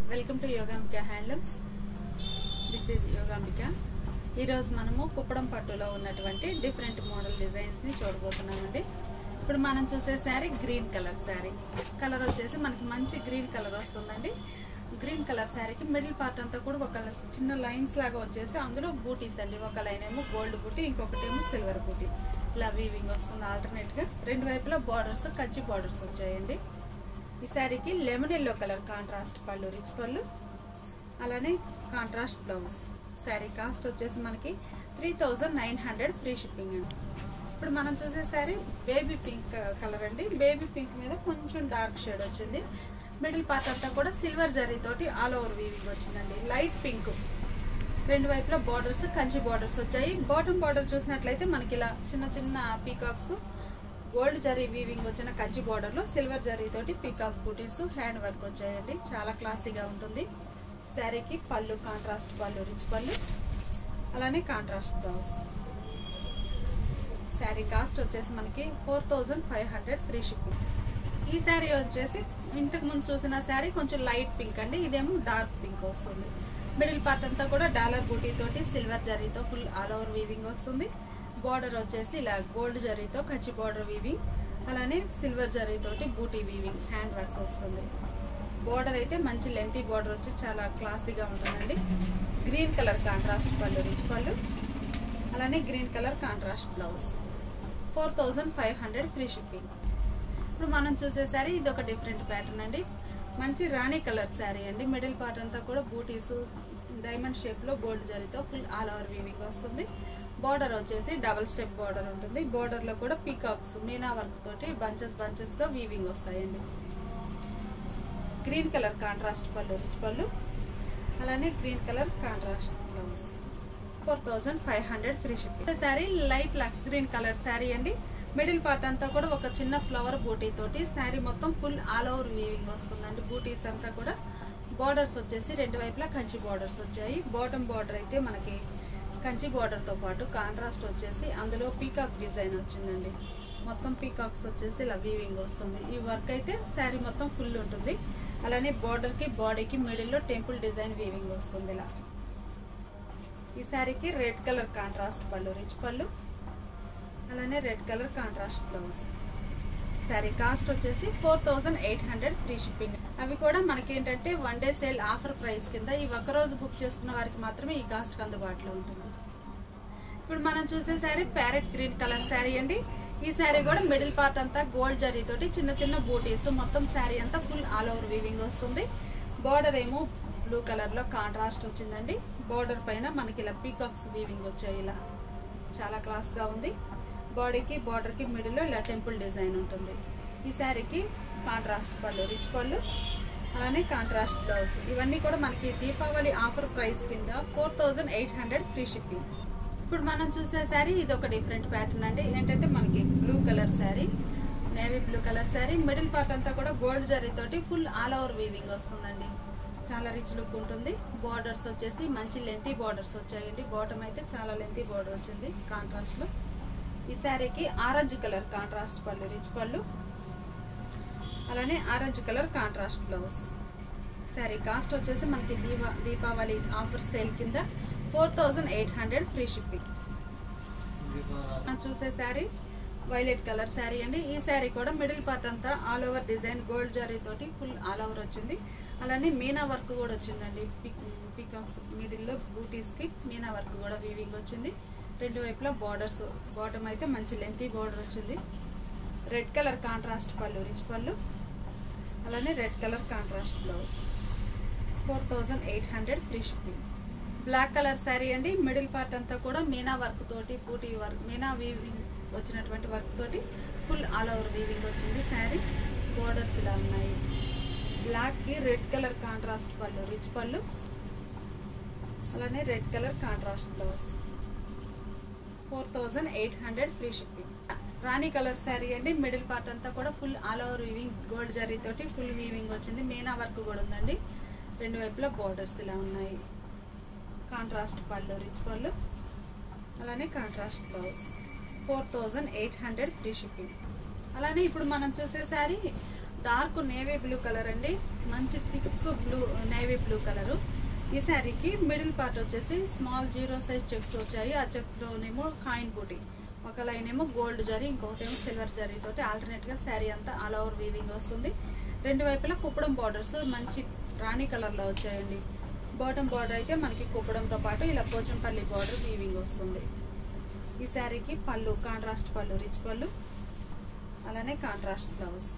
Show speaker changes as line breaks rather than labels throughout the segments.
welcome to Yogambika handlooms this is Yogambika ఈరోజు మనము కుప్పడం పట్టులో ఉన్నటువంటి డిఫరెంట్ మోడల్ డిజైన్స్ని చూడబోతున్నామండి ఇప్పుడు మనం చూసే sari green colour sari colour వచ్చేసి మనకి మంచి గ్రీన్ కలర్ వస్తుందండి గ్రీన్ కలర్ శారీకి మిడిల్ పార్ట్ అంతా కూడా ఒక చిన్న లైన్స్ లాగా వచ్చేసి అందులో బూటీస్ అండి ఒక లైన్ ఏమో గోల్డ్ బూటీ ఇంకొకటి ఏమో సిల్వర్ బూటీ ఇలా వీవింగ్ వస్తుంది ఆల్టర్నేట్గా రెండు వైపులా బార్డర్స్ కచ్చి బార్డర్స్ వచ్చాయండి ఈ శారీకి లెమన్ ఎల్లో కలర్ కాంట్రాస్ట్ పళ్ళు రిచ్ పళ్ళు అలానే కాంట్రాస్ట్ బ్లౌజ్ శారీ కాస్ట్ వచ్చేసి మనకి three thousand nine hundred free shipping అండి ఇప్పుడు మనం చూసే శారీ బేబీ పింక్ కలర్ అండి బేబీ పింక్ మీద కొంచెం డార్క్ షేడ్ వచ్చింది మిడిల్ పార్ట్ అంతా కూడా సిల్వర్ జరీ తోటి ఆల్ ఓవర్ వీవింగ్ వచ్చిందండి లైట్ పింక్ రెండు వైపులా బార్డర్స్ కంచి బార్డర్స్ వచ్చాయి బాటమ్ బార్డర్ చూసినట్లయితే మనకి ఇలా చిన్న చిన్న పీకాక్స్ గోల్డ్ జరీ వీవింగ్ వచ్చిన కంచి బార్డర్లో సిల్వర్ జరీ తోటి పీకాక్ బూటీస్ హ్యాండ్ వర్క్ వచ్చాయండి చాలా క్లాసీగా ఉంటుంది శారీకి పళ్ళు కాంట్రాస్ట్ పళ్ళు రిచ్ పళ్ళు అలానే కాంట్రాస్ట్ బ్లౌజ్ శారీ కాస్ట్ వచ్చేసి మనకి four thousand five hundred free shipping ఈ శారీ వచ్చేసి ఇంతకు ముందు చూసిన శారీ కొంచెం లైట్ పింక్ అండి ఇదేమో డార్క్ పింక్ వస్తుంది మిడిల్ పార్ట్ అంతా కూడా డాలర్ బూటీ తోటి సిల్వర్ జరీతో ఫుల్ ఆల్ ఓవర్ వీవింగ్ వస్తుంది బార్డర్ వచ్చేసి ఇలా గోల్డ్ జరీతో కచ్చి బార్డర్ వీవింగ్ అలానే సిల్వర్ జరీతోటి బూటీ వీవింగ్ హ్యాండ్ వర్క్ వస్తుంది బార్డర్ అయితే మంచి లెంతీ బార్డర్ వచ్చి చాలా క్లాసీగా ఉంటుందండి గ్రీన్ కలర్ కాంట్రాస్ట్ పళ్ళు రిచ్ పళ్ళు అలానే green colour contrast blouse four thousand five hundred free shipping ఇప్పుడు మనం చూసే శారీ ఇది ఒక డిఫరెంట్ ప్యాటర్న్ అండి మంచి రాణి కలర్ శారీ అండి మిడిల్ పార్ట్ అంతా కూడా బూటీస్ డైమండ్ షేప్లో గోల్డ్ జరీతో ఫుల్ ఆల్ ఓవర్ వీవింగ్ వస్తుంది బార్డర్ వచ్చేసి డబల్ స్టెప్ బార్డర్ ఉంటుంది బార్డర్లో కూడా పీకాక్స్ మీనా వర్క్ తోటి బంచెస్ బంచెస్గా వీవింగ్ వస్తాయండి గ్రీన్ కలర్ కాంట్రాస్ట్ పళ్ళు రిచ్ పళ్ళు అలానే green colour contrast blouse four thousand five hundred free shipping sari light lux green colour sari అండి మిడిల్ పార్ట్ అంతా కూడా ఒక చిన్న ఫ్లవర్ బూటీ తోటి శారీ మొత్తం ఫుల్ ఆల్ ఓవర్ వీవింగ్ వస్తుందండి బూటీస్ అంతా కూడా బార్డర్స్ వచ్చేసి రెండు వైపులా కంచి బార్డర్స్ వచ్చాయి బాటమ్ బార్డర్ అయితే మనకి కంచి బార్డర్తో పాటు కాంట్రాస్ట్ వచ్చేసి అందులో పీకాక్ డిజైన్ వచ్చిందండి మొత్తం పీకాక్స్ వచ్చేసి ఇలా వీవింగ్ వస్తుంది ఈ వర్క్ అయితే శారీ మొత్తం ఫుల్ ఉంటుంది అలానే బార్డర్కి బాడీకి మిడిల్లో టెంపుల్ డిజైన్ వీవింగ్ వస్తుంది ఇలా ఈ శారీకి రెడ్ కలర్ కాంట్రాస్ట్ పళ్ళు రిచ్ పళ్ళు అలానే red colour contrast blouse sari cost వచ్చేసి four thousand eight hundred free shipping అవి కూడా మనకి ఏంటంటే one day sale offer price కింద ఈ ఒక్కరోజు బుక్ చేసుకున్న వారికి మాత్రమే ఈ కాస్ట్ అందుబాటులో ఉంటుంది ఇప్పుడు మనం చూసే sari parrot green colour sari అండి ఈ శారీ కూడా మిడిల్ పార్ట్ అంతా గోల్డ్ జరీ తోటి చిన్న చిన్న బూటీస్ మొత్తం శారీ అంతా ఫుల్ ఆల్ ఓవర్ వీవింగ్ వస్తుంది బార్డర్ ఏమో బ్లూ కలర్ లో కాంట్రాస్ట్ వచ్చిందండి బార్డర్ పైన మనకి ఇలా పీకాక్స్ వీవింగ్ వచ్చాయి ఇలా చాలా క్లాస్ గా ఉంది బాడీకి బార్డర్ కి మిడిల్ లో ఇలా టెంపుల్ డిజైన్ ఉంటుంది ఈ శారీకి కాంట్రాస్ట్ పళ్ళు రిచ్ పళ్ళు అలానే కాంట్రాస్ట్ బ్లౌజ్ ఇవన్నీ కూడా మనకి దీపావళి ఆఫర్ ప్రైస్ కింద four thousand eight hundred free shipping ఇప్పుడు మనం చూసే శారీ ఇది ఒక డిఫరెంట్ ప్యాటర్న్ అండి ఏంటంటే మనకి blue colour sari navy blue colour sari middle part అంతా కూడా గోల్డ్ జరీ తోటి ఫుల్ ఆల్ ఓవర్ వీవింగ్ వస్తుందండి చాలా రిచ్ లుక్ ఉంటుంది బార్డర్స్ వచ్చేసి మంచి లెంతీ బార్డర్స్ వచ్చాయండి బాటమ్ అయితే చాలా లెంతీ బార్డర్ వచ్చింది కాంట్రాస్ట్ లో ఈ శారీకి ఆరెంజ్ కలర్ కాంట్రాస్ట్ పళ్ళు రిచ్ పళ్ళు అలానే orange colour contrast blouse sari cost వచ్చేసి మనకి దీపా దీపావళి ఆఫర్ సేల్ కింద four thousand eight hundred free shipping మనం చూసే శారీ వైలెట్ కలర్ శారీ అండి ఈ శారీ కూడా మిడిల్ పార్ట్ అంతా all over design gold zari తోటి ఫుల్ ఆల్ ఓవర్ వచ్చింది అలానే మీనా వర్క్ కూడా వచ్చిందండి పీకాక్స్ మిడిల్లో బూటీస్కి మీనా వర్క్ కూడా వీవింగ్ వచ్చింది రెండు వైపులా బార్డర్స్ బాటమ్ అయితే మంచి లెంతీ బార్డర్ వచ్చింది రెడ్ కలర్ కాంట్రాస్ట్ పళ్ళు రిచ్ పళ్ళు అలానే red colour contrast blouse four thousand eight hundred free shipping black colour sari అండి మిడిల్ పార్ట్ అంతా కూడా మీనా వర్క్ తోటి బూటీ వర్క్ మీనా వీవింగ్ వచ్చినటువంటి వర్క్ తోటి ఫుల్ ఆల్ ఓవర్ వీవింగ్ వచ్చింది శారీ బోర్డర్స్ ఇలా ఉన్నాయి బ్లాక్కి రెడ్ కలర్ కాంట్రాస్ట్ పళ్ళు రిచ్ పళ్ళు అలానే red colour contrast blouse four thousand eight hundred free shipping రాణి కలర్ శారీ అండి మిడిల్ పార్ట్ అంతా కూడా full all over weaving gold zari తోటి ఫుల్ వీవింగ్ వచ్చింది మీనా వర్క్ కూడా ఉందండి రెండు వైపులా బోర్డర్స్ ఇలా ఉన్నాయి కాంట్రాస్ట్ పళ్ళు రిచ్ పళ్ళు అలానే contrast blouse four thousand eight hundred free shipping అలానే ఇప్పుడు మనం చూసే sari dark navy blue colour అండి మంచి thick blue navy navy blue colour ఈ శారీకి మిడిల్ పార్ట్ వచ్చేసి స్మాల్ జీరో సైజ్ చెక్స్ వచ్చాయి ఆ చెక్స్లోనేమో కాయిన్ బూటీ ఒక లైన్ ఏమో గోల్డ్ జరీ ఇంకొకటి ఏమో సిల్వర్ జరీ తోటి ఆల్టర్నేట్గా శారీ అంతా ఆల్ ఓవర్ వీవింగ్ వస్తుంది రెండు వైపులా కుప్పడం బార్డర్స్ మంచి రాణి కలర్లో వచ్చాయండి బాటమ్ బార్డర్ అయితే మనకి కుప్పడంతో పాటు ఇలా పోచంపల్లి బార్డర్ వీవింగ్ వస్తుంది ఈ శారీకి పళ్ళు కాంట్రాస్ట్ పళ్ళు రిచ్ పళ్ళు అలానే కాంట్రాస్ట్ బ్లౌజ్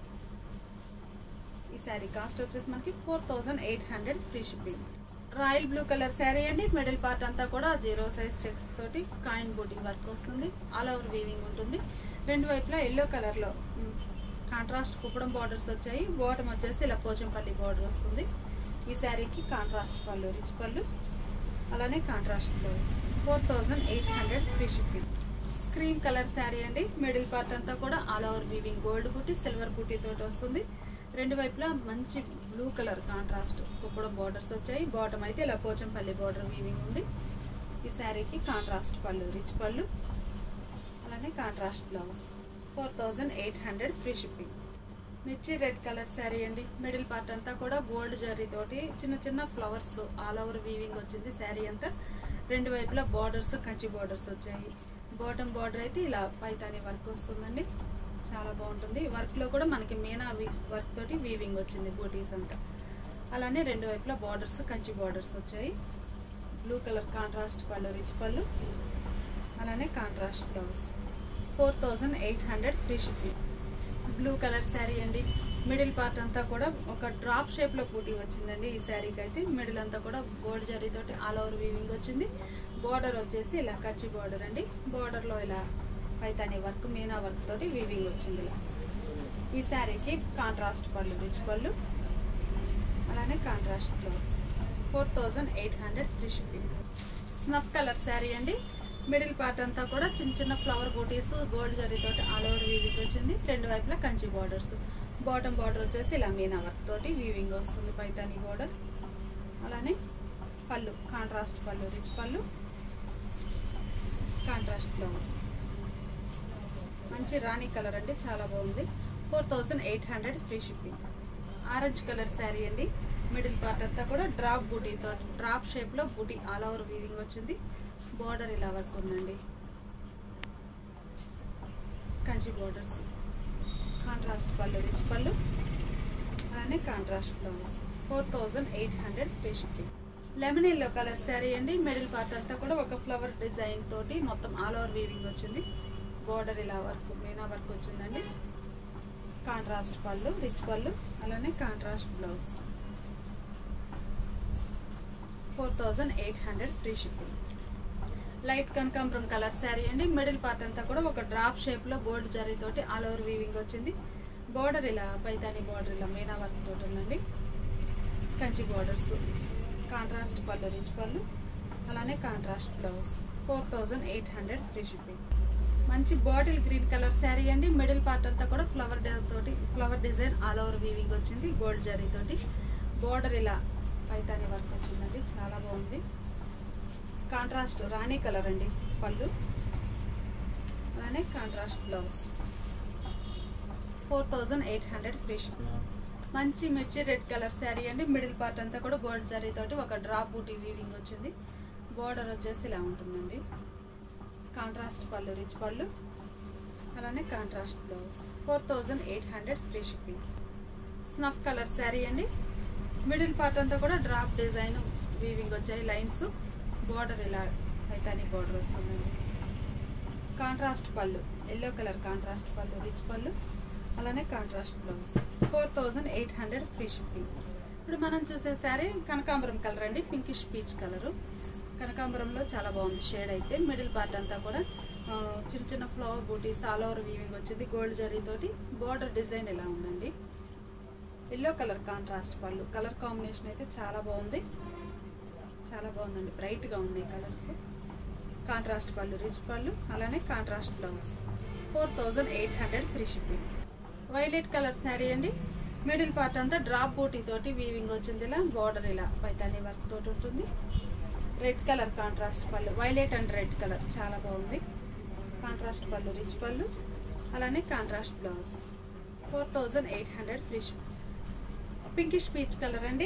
ఈ శారీ కాస్ట్ వచ్చేసి మనకి four thousand eight hundred free shipping royal blue colour sari అండి మిడిల్ పార్ట్ అంతా కూడా జీరో సైజ్ చెక్ తోటి కాయిన్ బూటింగ్ వర్క్ వస్తుంది ఆల్ ఓవర్ వీవింగ్ ఉంటుంది రెండు వైపులా ఎల్లో కలర్లో కాంట్రాస్ట్ కుప్పడం బార్డర్స్ వచ్చాయి బాటమ్ వచ్చేసి ఇలా పోచంపల్లి బార్డర్ వస్తుంది ఈ శారీకి కాంట్రాస్ట్ పళ్ళు రిచ్ పళ్ళు అలానే contrast blouse four thousand eight hundred free shipping cream colour sari అండి మిడిల్ పార్ట్ అంతా కూడా ఆల్ ఓవర్ వీవింగ్ గోల్డ్ బూటీ సిల్వర్ బూటీ తోటి వస్తుంది రెండు వైపులా మంచి blue colour contrast Kuppadam borders వచ్చాయి బాటమ్ అయితే ఇలా పోచంపల్లి బార్డర్ వీవింగ్ ఉంది ఈ శారీకి కాంట్రాస్ట్ పళ్ళు రిచ్ పళ్ళు అలానే contrast blouse four thousand eight hundred free shipping మిర్చి రెడ్ కలర్ శారీ అండి మిడిల్ పార్ట్ అంతా కూడా గోల్డ్ జరీ తోటి చిన్న చిన్న ఫ్లవర్స్ ఆల్ ఓవర్ వీవింగ్ వచ్చింది శారీ అంతా రెండు వైపులా బార్డర్స్ కంచి బార్డర్స్ వచ్చాయి బాటమ్ బార్డర్ అయితే ఇలా పైతాని వర్క్ వస్తుందండి చాలా బాగుంటుంది వర్క్లో కూడా మనకి మీనా వర్క్ తోటి వీవింగ్ వచ్చింది బూటీస్ అంతా అలానే రెండు వైపులా బార్డర్స్ కంచి బార్డర్స్ వచ్చాయి బ్లూ కలర్ కాంట్రాస్ట్ పళ్ళు రిచ్ పళ్ళు అలానే contrast blouse four thousand eight hundred free shipping blue colour sari అండి మిడిల్ పార్ట్ అంతా కూడా ఒక డ్రాప్ షేప్లో బూటీ వచ్చిందండి ఈ శారీకి అయితే మిడిల్ అంతా కూడా గోల్డ్ జరీతోటి ఆల్ ఓవర్ వీవింగ్ వచ్చింది బార్డర్ వచ్చేసి ఇలా కచ్చి బార్డర్ అండి బార్డర్లో ఇలా పైతాని వర్క్ మీనా వర్క్ తోటి వీవింగ్ వచ్చింది ఇలా ఈ శారీకి కాంట్రాస్ట్ పళ్ళు రిచ్ పళ్ళు అలానే contrast blouse four thousand eight hundred free shipping snuff colour sari అండి మిడిల్ పార్ట్ అంతా కూడా చిన్న చిన్న ఫ్లవర్ బూటీస్ గోల్డ్ జరీతోటి ఆల్ ఓవర్ వీవింగ్ వచ్చింది రెండు వైపులా కంచి బార్డర్స్ బాటమ్ బార్డర్ వచ్చేసి ఇలా మీనా వర్క్ తోటి వీవింగ్ వస్తుంది పైతాని బార్డర్ అలానే పళ్ళు కాంట్రాస్ట్ పళ్ళు రిచ్ పళ్ళు కాంట్రాస్ట్ బ్లౌజ్ మంచి రాణి కలర్ అండి చాలా బాగుంది four thousand eight hundred free shipping orange colour sari అండి మిడిల్ పార్ట్ అంతా కూడా డ్రాప్ బూటీతో డ్రాప్ షేప్లో బూటీ ఆల్ ఓవర్ వీవింగ్ వచ్చింది బార్డర్ ఇలా వర్క్ ఉందండి కంచి బార్డర్స్ కాంట్రాస్ట్ పళ్ళు రిచ్ పళ్ళు అలానే contrast blouse four thousand eight hundred free shipping lemon yellow colour sari అండి మిడిల్ పార్ట్ అంతా కూడా ఒక ఫ్లవర్ డిజైన్ తోటి మొత్తం ఆల్ ఓవర్ వీవింగ్ వచ్చింది బార్డర్ ఇలా వర్క్ మీనా వర్క్ వచ్చిందండి కాంట్రాస్ట్ పళ్ళు రిచ్ పళ్ళు అలానే contrast blouse four thousand eight hundred free shipping light కనకాంబరం కలర్ శారీ అండి మిడిల్ పార్ట్ అంతా కూడా ఒక డ్రాప్ షేప్లో గోల్డ్ జరీ తోటి ఆల్ ఓవర్ వీవింగ్ వచ్చింది బార్డర్ ఇలా పైతాని బార్డర్ ఇలా మీనా వర్క్ తోటి ఉందండి కంచి బార్డర్స్ కాంట్రాస్ట్ పళ్ళు రిచ్ పళ్ళు అలానే contrast blouse four thousand eight hundred free shipping మంచి బాటిల్ గ్రీన్ కలర్ శారీ అండి మిడిల్ పార్ట్ అంతా కూడా ఫ్లవర్ తోటి flower design all over weaving వచ్చింది గోల్డ్ జరీ తోటి బార్డర్ ఇలా పైతాని వర్క్ వచ్చిందండి చాలా బాగుంది కాంట్రాస్ట్ రాణి కలర్ అండి పళ్ళు అలానే contrast blouse four thousand eight hundred free shipping మంచి మిర్చి రెడ్ కలర్ శారీ అండి మిడిల్ పార్ట్ అంతా కూడా గోల్డ్ జరీ తోటి ఒక డ్రాప్ బూటీ వీవింగ్ వచ్చింది బార్డర్ వచ్చేసి ఇలా ఉంటుందండి కాంట్రాస్ట్ పళ్ళు రిచ్ పళ్ళు అలానే contrast blouse four thousand eight hundred free shipping snuff colour sari అండి మిడిల్ పార్ట్ అంతా కూడా డ్రాప్ డిజైన్ వీవింగ్ వచ్చాయి లైన్స్ బార్డర్ ఇలా పైతాని బార్డర్ వస్తుందండి కాంట్రాస్ట్ పళ్ళు ఎల్లో కలర్ కాంట్రాస్ట్ పళ్ళు రిచ్ పళ్ళు అలానే contrast blouse four thousand eight hundred free shipping ఇప్పుడు మనం చూసే శారీ కనకాంబరం కలర్ అండి పింకిష్ పీచ్ కలరు కనకాంబరంలో చాలా బాగుంది షేడ్ అయితే మిడిల్ పార్ట్ అంతా కూడా ఆ, చిన్న చిన్న ఫ్లవర్ బూటీస్ ఆల్ ఓవర్ వీవింగ్ వచ్చింది గోల్డ్ జరీ తోటి బార్డర్ డిజైన్ ఇలా ఉందండి ఎల్లో కలర్ కాంట్రాస్ట్ పళ్ళు కలర్ కాంబినేషన్ అయితే చాలా బాగుంది చాలా బాగుందండి బ్రైట్గా ఉన్నాయి కలర్స్ కాంట్రాస్ట్ పళ్ళు రిచ్ పళ్ళు అలానే contrast blouse four thousand eight hundred free shipping violet colour sari అండి మిడిల్ పార్ట్ అంతా డ్రాప్ బూటీ తోటి వీవింగ్ వచ్చింది ఇలా బార్డర్ ఇలా పైతాని వర్క్ తోటి ఉంటుంది రెడ్ కలర్ కాంట్రాస్ట్ పళ్ళు వైలెట్ అండ్ రెడ్ కలర్ చాలా బాగుంది కాంట్రాస్ట్ పళ్ళు రిచ్ పళ్ళు అలానే contrast blouse four thousand eight hundred free ship pinkish peach colour అండి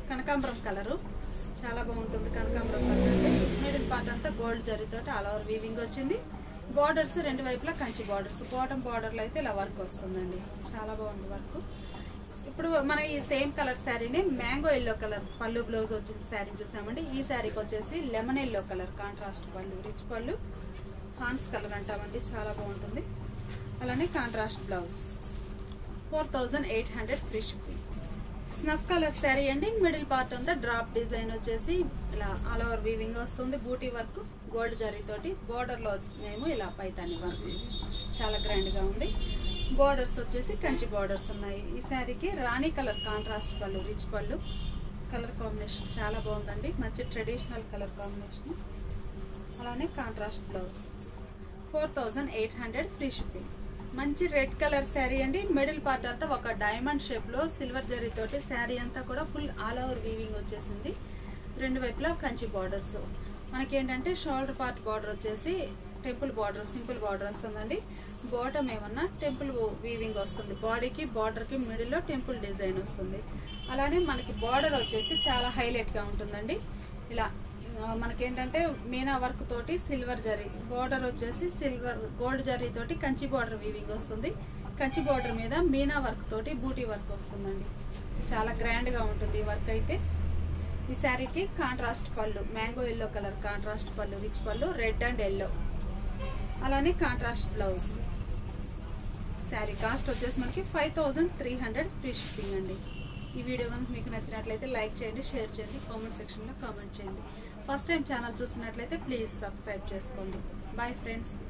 కనకాంబరం కలరు చాలా బాగుంటుంది కనకాంబరం కలర్ అంటే మిడిల్ పార్ట్ అంతా గోల్డ్ జరీతోటి ఆల్ ఓవర్ వీవింగ్ వచ్చింది బార్డర్స్ రెండు వైపులా కంచి బార్డర్స్ బాటమ్ బార్డర్లో అయితే ఇలా వర్క్ వస్తుందండి చాలా బాగుంది వర్క్ ఇప్పుడు మనం ఈ సేమ్ కలర్ శారీని మ్యాంగో ఎల్లో కలర్ పళ్ళు బ్లౌజ్ వచ్చిన శారీ చూసామండి ఈ శారీకి వచ్చేసి లెమన్ ఎల్లో కలర్ కాంట్రాస్ట్ పళ్ళు రిచ్ పళ్ళు హాన్స్ కలర్ అంటామండి చాలా బాగుంటుంది అలానే contrast blouse four thousand eight hundred free shipping snuff colour sari అండి మిడిల్ పార్ట్ అంతా డ్రాప్ డిజైన్ వచ్చేసి ఇలా ఆల్ ఓవర్ వీవింగ్ వస్తుంది బూటీ వర్క్ గోల్డ్ జరీతోటి బోర్డర్లో ఏమో ఇలా పైతాని వర్క్ చాలా గ్రాండ్గా ఉంది బోర్డర్స్ వచ్చేసి కంచి బోర్డర్స్ ఉన్నాయి ఈ శారీకి రాణి కలర్ కాంట్రాస్ట్ పళ్ళు రిచ్ పళ్ళు కలర్ కాంబినేషన్ చాలా బాగుందండి మంచి ట్రెడిషనల్ కలర్ కాంబినేషన్ అలానే contrast blouse four thousand eight hundred free shipping మంచి రెడ్ కలర్ శారీ అండి మిడిల్ పార్ట్ అంతా ఒక డైమండ్ షేప్ లో సిల్వర్ జరీ తోటి శారీ అంతా కూడా ఫుల్ ఆల్ ఓవర్ వీవింగ్ వచ్చేసింది రెండు వైపులా కంచి బార్డర్స్ మనకేంటంటే షోల్డర్ పార్ట్ బార్డర్ వచ్చేసి టెంపుల్ బార్డర్ సింపుల్ బార్డర్ వస్తుందండి బాటమ్ ఏమన్నా టెంపుల్ వీవింగ్ వస్తుంది బాడీకి బార్డర్కి మిడిల్లో టెంపుల్ డిజైన్ వస్తుంది అలానే మనకి బార్డర్ వచ్చేసి చాలా హైలైట్గా ఉంటుందండి ఇలా ఆ, మనకేంటంటే మీనా వర్క్ తోటి సిల్వర్ జరీ బార్డర్ వచ్చేసి సిల్వర్ గోల్డ్ జరీ తోటి కంచి బార్డర్ వీవింగ్ వస్తుంది కంచి బార్డర్ మీద మీనా వర్క్ తోటి బూటీ వర్క్ వస్తుందండి చాలా గ్రాండ్ గా ఉంటుంది ఈ వర్క్ అయితే ఈ శారీకి కాంట్రాస్ట్ పళ్ళు మ్యాంగో ఎల్లో కలర్ కాంట్రాస్ట్ పళ్ళు రిచ్ పళ్ళు రెడ్ అండ్ ఎల్లో అలానే కాంట్రాస్ట్ బ్లౌజ్ శారీ కాస్ట్ వచ్చేసి మనకి five thousand three hundred free shipping అండి ఈ వీడియో కనుక మీకు నచ్చినట్లయితే లైక్ చేయండి షేర్ చేయండి కామెంట్ సెక్షన్లో కామెంట్ చేయండి ఫస్ట్ టైం ఛానల్ చూస్తున్నట్లయితే ప్లీజ్ సబ్స్క్రైబ్ చేసుకోండి బాయ్ ఫ్రెండ్స్